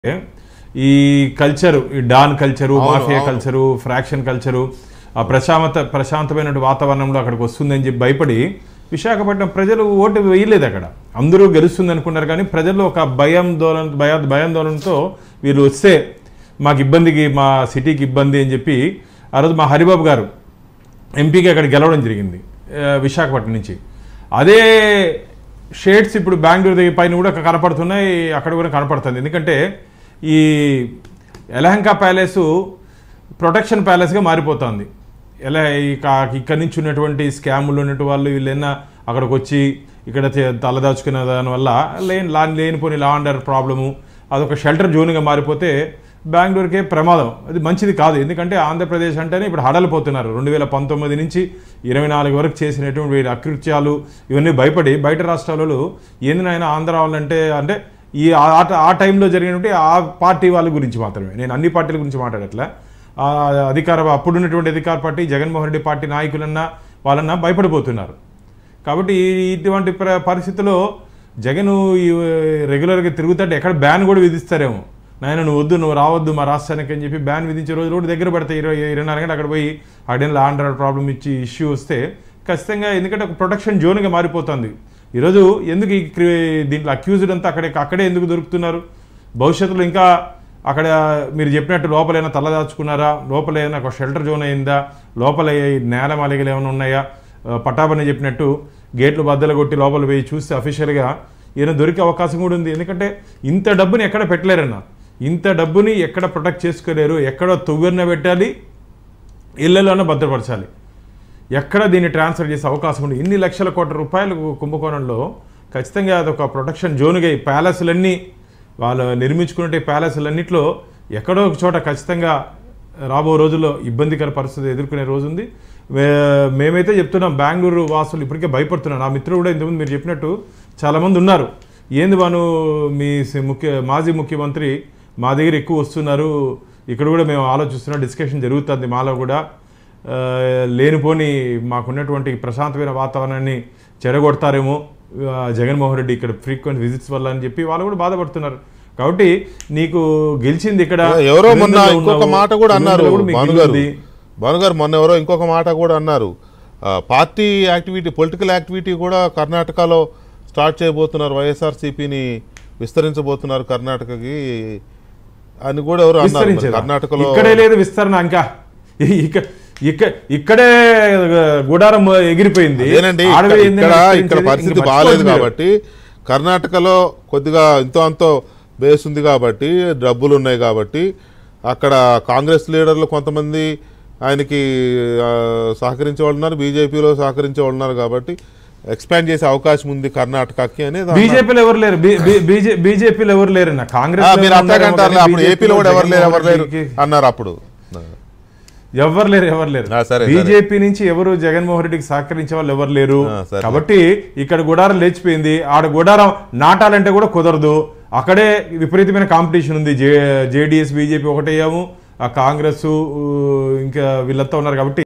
ఈ కల్చరు ఈ don culture అవును, మాఫియా అవును. కల్చరు ఫ్రాక్షన్ కల్చరు ఆ ప్రశాంత ప్రశాంతమైన వాతావరణంలో అక్కడికి వస్తుందని చెప్పి భయపడి విశాఖపట్నం ప్రజలు ఓటు వేయలేదు అక్కడ అందరూ గెలుస్తుంది అనుకున్నారు కానీ ప్రజల్లో ఒక భయం దోళన భయ భయాందోళనతో వీళ్ళు వస్తే మాకు ఇబ్బందికి మా సిటీకి ఇబ్బంది అని చెప్పి ఆ రోజు మా హరిబాబు గారు ఎంపీకి అక్కడ గెలవడం జరిగింది ఆ, విశాఖపట్నం నుంచి అదే షేడ్స్ ఇప్పుడు బెంగళూరు దగ్గర పైన కూడా కనపడుతున్నాయి అక్కడ కూడా కనపడుతుంది ఎందుకంటే ఈ ఎలహంకా ప్యాలెస్ ప్రొటెక్షన్ ప్యాలెస్గా మారిపోతుంది ఎలా ఇక ఇక్కడ నుంచి ఉన్నటువంటి స్కాములు ఉన్నటువంటి వాళ్ళు వీళ్ళైనా అక్కడికి వచ్చి ఇక్కడ చే- తలదాచుకునే దానివల్ల లేని లా లేనిపోని లా అండర్ ప్రాబ్లము అదొక షెల్టర్ జోన్గా మారిపోతే బెంగళూరుకే ప్రమాదం అది మంచిది కాదు ఎందుకంటే ఆంధ్రప్రదేశ్ అంటేనే ఇప్పుడు హడలిపోతున్నారు రెండు వేల పంతొమ్మిది నుంచి ఇరవై నాలుగు వరకు చేసినటువంటి వీరి అకృత్యాలు ఇవన్నీ భయపడి బయట రాష్ట్రాలలో ఏంది నాయన ఆంధ్ర వాళ్ళంటే అంటే ఈ ఆ- ఆ ఆ టైంలో జరిగినటువంటి ఆ పార్టీ వాళ్ళ గురించి మాత్రమే నేను అన్ని పార్టీల గురించి మాట్లాడట్లే ఆ అధికార అప్పుడున్నటువంటి అధికార పార్టీ జగన్మోహన్ రెడ్డి పార్టీ నాయకులన్నా వాళ్ళన్నా భయపడిపోతున్నారు కాబట్టి ఈ- ఇటువంటి ప్ర- పరిస్థితుల్లో జగన్ ఈ రెగ్యులర్గా తిరుగుతుంటే ఎక్కడ బ్యాన్ కూడా విధిస్తారేమో నాయన నువ్వు వద్దు నువ్వు రావద్దు మా రాష్ట్రానికి అని చెప్పి బ్యాన్ విధించే రోజు కూడా దగ్గర పడతాయి ఇరవై ఇరవై నాలుగు గంటలు అక్కడ పోయి అక్కడ ల్యాండ్ ప్రాబ్లం ఇచ్చి ఇష్యూ వస్తే ఖచ్చితంగా ఎందుకంటే ఒక ప్రొటెక్షన్ జోన్గా మారిపోతుంది ఈరోజు ఎందుకు ఈ క్రి- దీంట్లో అక్యూజ్డ్ అంతా అక్కడే అక్కడే ఎందుకు దొరుకుతున్నారు భవిష్యత్తులో ఇంకా అక్కడ మీరు చెప్పినట్టు లోపలైనా తలదాచుకున్నారా లోపల ఏమైనా ఒక షెల్టర్ జోన్ అయిందా లోపల ఏ నేల మాలిగలు ఏమైనా ఉన్నాయా ఆ, పటాబని చెప్పినట్టు గేట్లు బద్దలు కొట్టి లోపల పోయి చూస్తే అఫీషియల్గా ఈయన దొరికే అవకాశం కూడా ఉంది ఎందుకంటే ఇంత డబ్బుని ఎక్కడ పెట్టలేరన్న ఇంత డబ్బుని ఎక్కడ ప్రొటెక్ట్ చేసుకోలేరు ఎక్కడ తొవ్వెన్న పెట్టాలి ఇళ్లలోనే భద్రపరచాలి ఎక్కడ దీన్ని ట్రాన్స్ఫర్ చేసే అవకాశం ఉంది ఇన్ని లక్షల కోట్ల రూపాయలు కుంభకోణంలో ఖచ్చితంగా అదొక ప్రొటెక్షన్ జోన్గా ఈ ప్యాలెస్లన్నీ వాళ్ళు నిర్మించుకునే ప్యాలెస్లన్నింటిలో ఎక్కడో ఒక చోట ఖచ్చితంగా రాబో రోజుల్లో ఇబ్బందికర పరిస్థితి ఎదుర్కొనే రోజు ఉంది మే- మేమైతే చెప్తున్నాం బెంగళూరు వాసులు ఇప్పటికే భయపడుతున్నాను నా మిత్రులు కూడా ఇంతకుముందు మీరు చెప్పినట్టు చాలామంది ఉన్నారు ఏంది వాను మీ సి- ముఖ్య మాజీ ముఖ్యమంత్రి మా దగ్గర ఎక్కువ వస్తున్నారు ఇక్కడ కూడా మేము ఆలోచిస్తున్నాం డిస్కషన్ జరుగుతుంది మాలో కూడా ఆ, లేనిపోని మాకున్నటువంటి ప్రశాంతమైన వాతావరణాన్ని చెడగొడతారేమో ఆ, జగన్మోహన్ రెడ్డి ఇక్కడ ఫ్రీక్వెంట్ విజిట్స్ వల్ల అని చెప్పి వాళ్ళు కూడా బాధపడుతున్నారు కాబట్టి నీకు గెలిచింది ఇక్కడ ఎవరో మొన్న పులివెందులలో ఇంకొక ఉన్నావు. మాట కూడా అన్నారు పులివెందులలో కూడా మీకు భానుగారు ఇల్లు ఉంది. భానుగారు మొన్న ఎవరో ఇంకొక మాట కూడా అన్నారు ఆ, పార్టీ యాక్టివిటీ పొలిటికల్ యాక్టివిటీ కూడా కర్ణాటకలో స్టార్ట్ చేయబోతున్నారు వైఎస్ఆర్సీపీని విస్తరించబోతున్నారు కర్ణాటకకి అని కూడా ఎవరు అన్నారు మరి విస్తరించేదా? కర్ణాటకలో ఇక్కడే లేదు విస్తరణ ఇంకా ఇక- ఇక్క ఇక్కడే గుడారం ఎగిరిపోయింది అదేనండి ఆడవే ఇక్కడ- ఏంది ఇక్కడ విస్తరించేది? ఇక్కడ ఇంక పరిస్థితి మర్చిపోండి బాగాలేదు మీరు. కాబట్టి కర్ణాటకలో కొద్దిగా ఇంతో అంతో బేస్ ఉంది కాబట్టి డబ్బులు ఉన్నాయి కాబట్టి అక్కడ కాంగ్రెస్ లీడర్లు కొంతమంది ఆయనకి ఆ, సహకరించే వాళ్ళు ఉన్నారు బీజేపీలో సహకరించే వాళ్ళు ఉన్నారు కాబట్టి ఎక్స్పాండ్ చేసే అవకాశం ఉంది కర్ణాటకకి అనేది అన్నారు. బీజేపీలో ఎవరు లేరు బీ- బీ- బీజే- బీజేపీలో ఎవరు లేరు నా ఆ, కాంగ్రెస్ మీరు అట్లాగంటారు అప్పుడు ఏపీలో కూడా ఎవరు లేరు ఎవరు లేరు అన్నారు అప్పుడు ఎవరు లేరు ఎవరు లేరు ఆ, సరే, సరే. బీజేపీ నుంచి ఎవరు జగన్మోహన్ రెడ్డికి సహకరించే వాళ్ళు ఎవరు లేరు ఆ, సరే. కాబట్టి ఇక్కడ గుడారం లేచిపోయింది ఆడ గుడారం నాటాలంటే కూడా కుదరదు అక్కడే విపరీతమైన కాంపిటీషన్ ఉంది జే జేడిఎస్ బీజేపీ ఒకటేయాము ఆ కాంగ్రెస్ ఊ, ఇంకా వీళ్ళంతా ఉన్నారు కాబట్టి